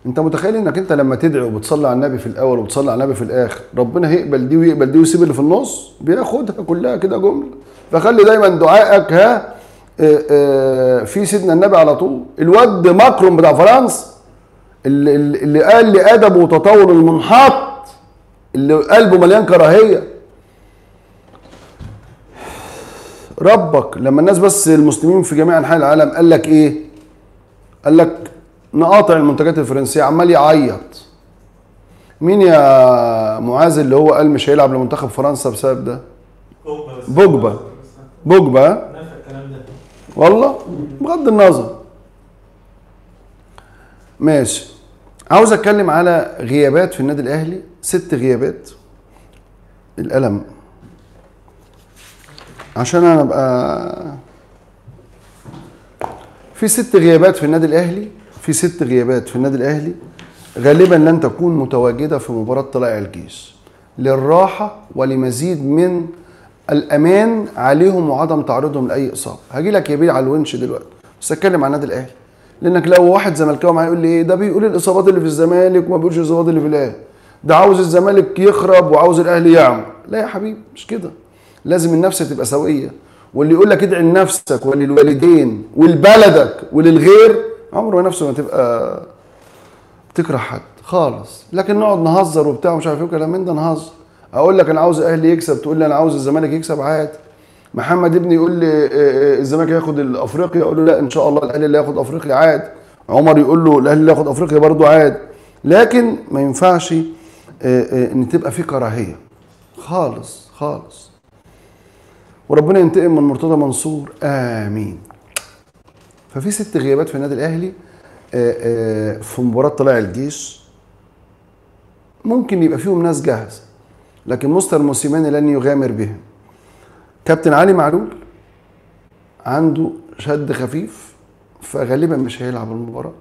انت متخيل انك انت لما تدعي وبتصلي على النبي في الاول وبتصلي على النبي في الاخر ربنا هيقبل دي ويقبل دي ويسيب اللي في النص بياخدها كلها كده جمله فخلي دايما دعائك ها آه، آه، في سيدنا النبي على طول الواد ماكرون بتاع فرنسا اللي, اللي قال لادبه وتطور المنحط اللي قلبه مليان كراهيه ربك لما الناس بس المسلمين في جميع انحاء العالم قال لك ايه قال لك نقاطع المنتجات الفرنسيه عمال يعيط مين يا معاذ اللي هو قال مش هيلعب لمنتخب فرنسا بسبب ده بوجبا بس بوجبا. بوجبا ها؟ نفى الكلام ده والله بغض النظر ماشي عاوز اتكلم على غيابات في النادي الاهلي ست غيابات القلم عشان انا ابقى في ست غيابات في النادي الاهلي في ست غيابات في النادي الاهلي غالبا لن تكون متواجده في مباراه طلائع الجيش للراحه ولمزيد من الامان عليهم وعدم تعرضهم لاي اصابه هاجي لك يا بيه على الونش دلوقتي بس اتكلم عن النادي الاهلي لانك لو واحد زملكاوي معايا يقول لي ايه ده بيقول الاصابات اللي في الزمالك وما بيقولش الاصابات اللي في الاهلي ده عاوز الزمالك يخرب وعاوز الاهلي يعمل لا يا حبيبي مش كده لازم النفس تبقى سويه واللي يقول لك ادعي لنفسك وللوالدين ولبلدك وللغير عمره ما نفسه ما تبقى بتكره حد خالص لكن نقعد نهزر وبتاع ومش عارف ايه وكلام من ده نهزر اقول لك انا عاوز الاهلي يكسب تقول لي انا عاوز الزمالك يكسب عادي محمد ابني يقول لي آه، آه، الزمالك هياخد الافريقيا اقول له لا ان شاء الله الاهلي اللي هياخد افريقيا عادي عمر يقول له الاهلي اللي هياخد افريقيا برضه عادي لكن ما ينفعش آه، آه، ان تبقى في كراهيه خالص خالص وربنا ينتقم من مرتضى منصور امين ففي ست غيابات في النادي الاهلي آه، آه، في مباراه طلائع الجيش ممكن يبقى فيهم ناس جاهزه لكن مستر موسيماني لن يغامر بهم كابتن علي معلول عنده شد خفيف فغالبا مش هيلعب المباراه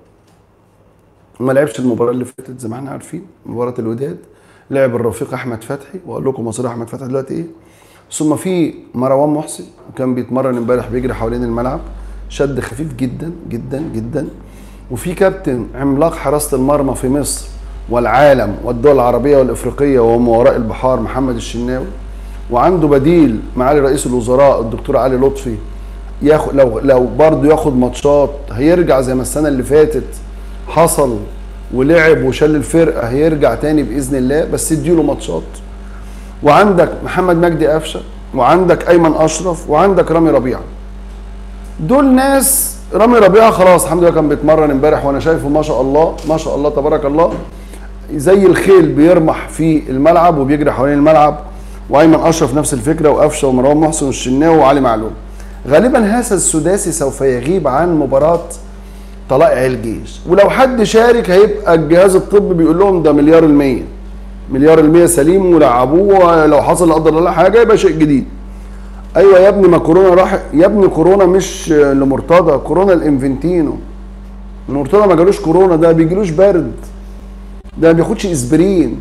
ما لعبش المباراه اللي فاتت زي ما احنا عارفين مباراه الوداد لعب الرفيق احمد فتحي واقول لكم مصير احمد فتحي دلوقتي ايه ثم في مروان محسن كان بيتمرن امبارح بيجري حوالين الملعب شد خفيف جدا جدا جدا وفي كابتن عملاق حراسه المرمى في مصر والعالم والدول العربيه والافريقيه وما وراء البحار محمد الشناوي وعنده بديل معالي رئيس الوزراء الدكتور علي لطفي ياخد لو لو برضه ياخد ماتشات هيرجع زي ما السنه اللي فاتت حصل ولعب وشل الفرقه هيرجع تاني باذن الله بس اديله ماتشات وعندك محمد مجدي قفشه وعندك ايمن اشرف وعندك رامي ربيعه دول ناس رامي ربيعه خلاص الحمد لله كان بيتمرن امبارح وانا شايفه ما شاء الله ما شاء الله تبارك الله زي الخيل بيرمح في الملعب وبيجري حوالين الملعب وايمن اشرف نفس الفكره وقفشه ومروان محسن والشناوي وعلي معلول غالبا هذا السداسي سوف يغيب عن مباراه طلائع الجيش ولو حد شارك هيبقى الجهاز الطبي بيقول لهم ده مليار المية مليار المية سليم ولعبوه لو حصل لا قدر الله حاجه يبقى شيء جديد ايوه يا ابني ما كورونا راح يا ابني كورونا مش لمرتضى كورونا الانفنتينو مرتضى ما جالوش كورونا ده بيجيلوش برد ده ما بياخدش اسبرين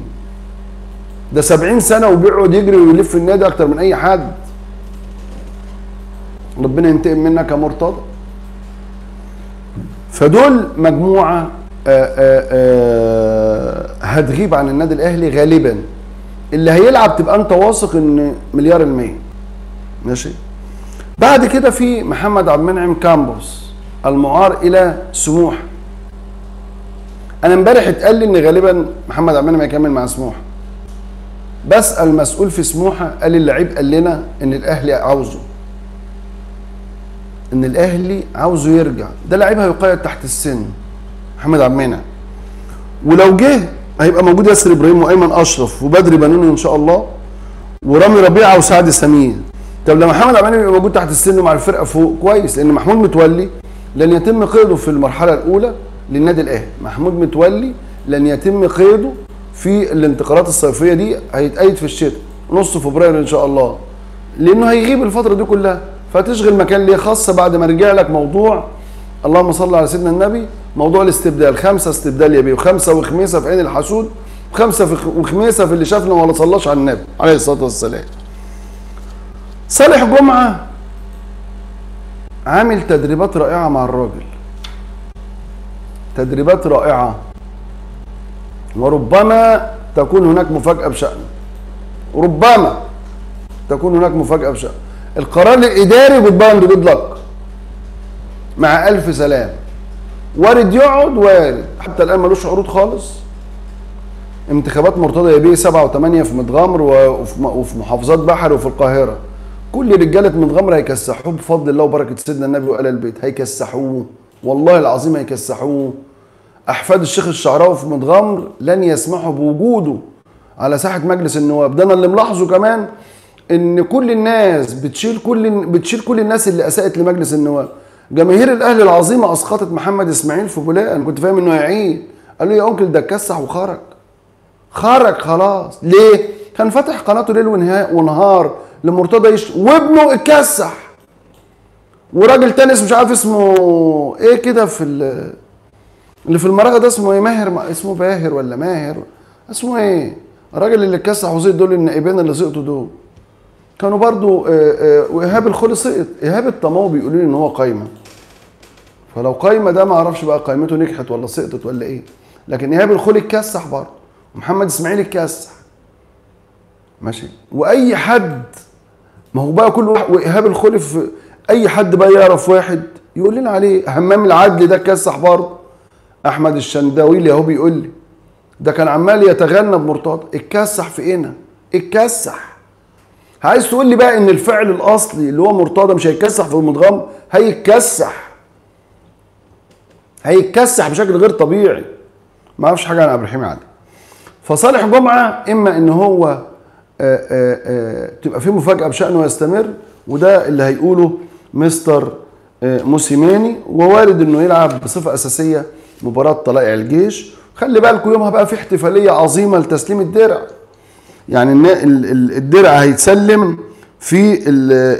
ده 70 سنه وبيقعد يجري ويلف النادي اكتر من اي حد ربنا ينتقم منك يا مرتضى فدول مجموعه آآ آآ هتغيب عن النادي الاهلي غالبا اللي هيلعب تبقى انت واثق ان مليار المية ماشي بعد كده في محمد عبد المنعم كامبوس المعار الى سموح انا امبارح اتقال لي ان غالبا محمد عبد المنعم هيكمل مع سموحه بسال مسؤول في سموحه قال لي اللعيب قال لنا ان الاهلي عاوزه ان الاهلي عاوزه يرجع ده لعيب هيقيد تحت السن محمد عبد المنعم ولو جه هيبقى موجود ياسر ابراهيم وايمن اشرف وبدري بنون ان شاء الله ورامي ربيعه وسعد سمير طب لما محمد عبد المنعم يبقى موجود تحت السن مع الفرقه فوق كويس لان محمود متولي لن يتم قيده في المرحله الاولى للنادي الاهلي محمود متولي لن يتم قيده في الانتقالات الصيفيه دي هيتقيد في الشتاء نص فبراير ان شاء الله لانه هيغيب الفتره دي كلها فتشغل مكان ليه خاصه بعد ما رجع لك موضوع اللهم صل على سيدنا النبي موضوع الاستبدال خمسه استبدال يا بيه وخمسه وخميسه في عين الحسود وخمسه في وخميسه في اللي شافنا ولا صلاش على النبي عليه الصلاه والسلام صالح جمعه عامل تدريبات رائعه مع الراجل تدريبات رائعه وربما تكون هناك مفاجاه بشانه ربما تكون هناك مفاجاه بشانه القرار الاداري جود باي جود لك مع الف سلام وارد يقعد وارد حتى الان ملوش عروض خالص انتخابات مرتضى يبيه سبعة وثمانية في متغمر وفي وفي محافظات بحر وفي القاهرة كل رجالة متغمر هيكسحوه بفضل الله وبركة سيدنا النبي وآل البيت هيكسحوه والله العظيم هيكسحوه أحفاد الشيخ الشعراوي في متغمر لن يسمحوا بوجوده على ساحة مجلس النواب ده أنا اللي ملاحظه كمان إن كل الناس بتشيل كل بتشيل كل الناس اللي أساءت لمجلس النواب جماهير الأهلي العظيمة أسقطت محمد إسماعيل في بولاق أنا كنت فاهم إنه هيعيد قال له يا أنكل ده اتكسح وخرج خرج خلاص ليه؟ كان فاتح قناته ليل ونها- ونهار لمرتضى يش وابنه اتكسح وراجل تاني اسمه مش عارف اسمه ايه كده في ال- اللي في المراغه ده اسمه ايه ماهر اسمه باهر ولا ماهر اسمه ايه؟ الراجل اللي اتكسح وزيد دول النائبين اللي سقطوا دول كانوا برضو آه، آه، وايهاب الخولي سقط ايهاب الطماوي بيقولوا لي ان هو قايمه فلو قايمه ده ما اعرفش بقى قايمته نجحت ولا سقطت ولا ايه لكن ايهاب الخولي اتكسح برضه ومحمد اسماعيل اتكسح ماشي واي حد ما هو بقى كل واحد وايهاب الخولي في اي حد بقى يعرف واحد يقول لنا عليه همام العدل ده اتكسح برضه احمد الشنداويلي اهو بيقول لي ده كان عمال يتغنى بمرتضى اتكسح في ايه اتكسح عايز تقول لي بقى ان الفعل الاصلي اللي هو مرتضى مش هيتكسح في المدغم هيتكسح هيتكسح بشكل غير طبيعي ما اعرفش حاجه عن عبد الرحيم عادل فصالح جمعه اما ان هو آه، آه، آه، تبقى في مفاجاه بشانه يستمر وده اللي هيقوله مستر آه، موسيماني ووارد انه يلعب بصفه اساسيه مباراه طلائع الجيش خلي بالكم يومها بقى في احتفاليه عظيمه لتسليم الدرع يعني النا- ال- ال- الدرع هيتسلم في ال-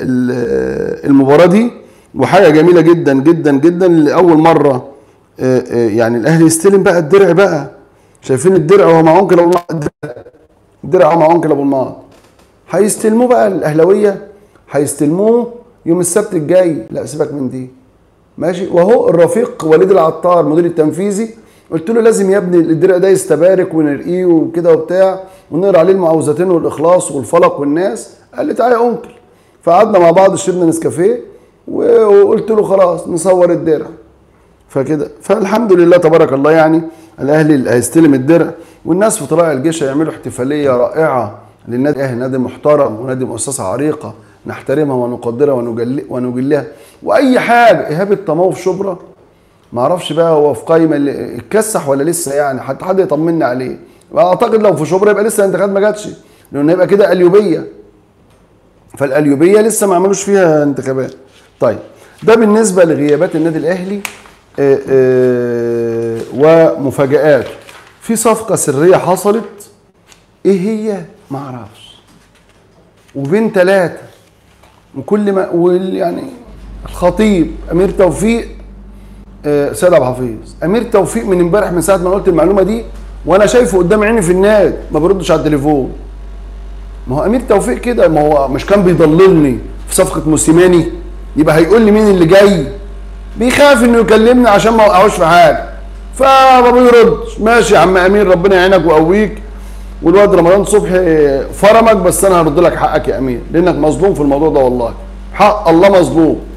ال- المباراه دي وحاجه جميله جدا جدا جدا لاول مره آه، آه، يعني الاهلي يستلم بقى الدرع بقى شايفين الدرع وهو مع انكل ابو المعط الدرع وهو مع انكل ابو المعط هيستلموه بقى الاهلاويه هيستلموه يوم السبت الجاي لا سيبك من دي ماشي وهو الرفيق وليد العطار مدير التنفيذي قلت له لازم يا ابني الدرع ده يستبارك ونرقيه وكده وبتاع ونقرا عليه المعوذتين والاخلاص والفلق والناس قال لي تعالى يا انكل فقعدنا مع بعض شربنا نسكافيه و- وقلت له خلاص نصور الدرع فكده فالحمد لله تبارك الله يعني الاهلي اللي هيستلم الدرع والناس في طلائع الجيش هيعملوا احتفاليه رائعه للنادي الاهلي نادي محترم ونادي مؤسسه عريقه نحترمها ونقدرها ونجل ونجلها واي حاجه ايهاب الطماوي في شبرا ما اعرفش بقى هو في قايمه اللي اتكسح ولا لسه يعني حتى حد يطمنا عليه اعتقد لو في شبرا يبقى لسه الانتخابات ما جاتش لانه يبقى كده اليوبيه فالقليوبيه لسه ما عملوش فيها انتخابات طيب ده بالنسبه لغيابات النادي الاهلي آه، آه، ومفاجآته في صفقه سريه حصلت ايه هي ما اعرفش وبين ثلاثه وكل ما وال- يعني الخطيب امير توفيق آه، سيد عبد الحفيظ امير توفيق من امبارح من ساعه ما قلت المعلومه دي وانا شايفه قدام عيني في النادي ما بيردش على التليفون ما هو امير توفيق كده ما هو مش كان بيضللني في صفقه موسيماني يبقى هيقول لي مين اللي جاي بيخاف انه يكلمني عشان ما اوقعوش في حاجه فما بيردش ماشي يا عم امير ربنا يعينك ويقويك والواد رمضان صبحي فرمك بس انا هرد لك حقك يا امير لانك مظلوم في الموضوع ده والله حق الله مظلوم